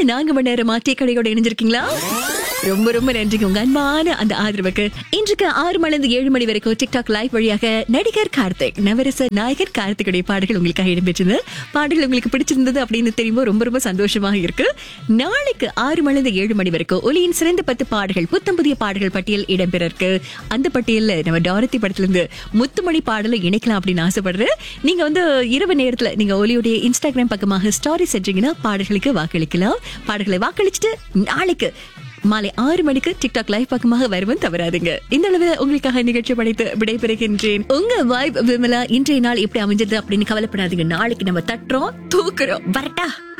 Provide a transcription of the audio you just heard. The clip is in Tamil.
நான்கு மணி நேரம் மாற்றி கடையோட இணைஞ்சிருக்கீங்களா ரொம்ப ரொம்ப நன்றிங்க உங்க அன்பான அந்த ஆதரவுக்கு இன்றைக்கு ஆறு மணிலிருந்து ஏழு மணி வரைக்கும் டிக்டாக் லைவ் வழியாக நடிகர் கார்த்திக் நவரச நாயகர் கார்த்திகுடைய பாடல்கள் உங்களுக்காக இடம்பெற்றது பாடல்கள் உங்களுக்கு பிடிச்சிருந்தது அப்படின்னு தெரியும்போது ரொம்ப ரொம்ப சந்தோஷமாக இருக்கு நாளைக்கு ஆறு மணிலிருந்து ஏழு மணி வரைக்கும் ஒலியின் சிறந்த பத்து பாடல்கள் புத்தம் புதிய பாடல்கள் பட்டியல் இடம்பெற இருக்கு அந்த பட்டியல்ல நம்ம டாரத்தி படத்துல இருந்து முத்துமணி பாடலை இணைக்கலாம் அப்படின்னு ஆசைப்படுறேன் நீங்க வந்து இரவு நேரத்துல நீங்க ஒலியுடைய இன்ஸ்டாகிராம் பக்கமாக ஸ்டாரி செஞ்சீங்கன்னா பாடல்களுக்கு வாக்களிக்கலாம் பாடல்களை வாக்களிச்சுட்டு நாளைக்கு மாலை ஆறு மணிக்கு டிக்டாக் லைவ் பக்கமாக வருவன் தவறாதுங்க இந்த அளவில் உங்களுக்காக நிகழ்ச்சி படைத்து விடைபெறுகின்றேன் உங்க வைப் விமலா இன்றைய நாள் எப்படி அமைஞ்சது அப்படின்னு கவலைப்படாதீங்க நாளைக்கு நம்ம தட்டுறோம் தூக்குறோம் வரட்டா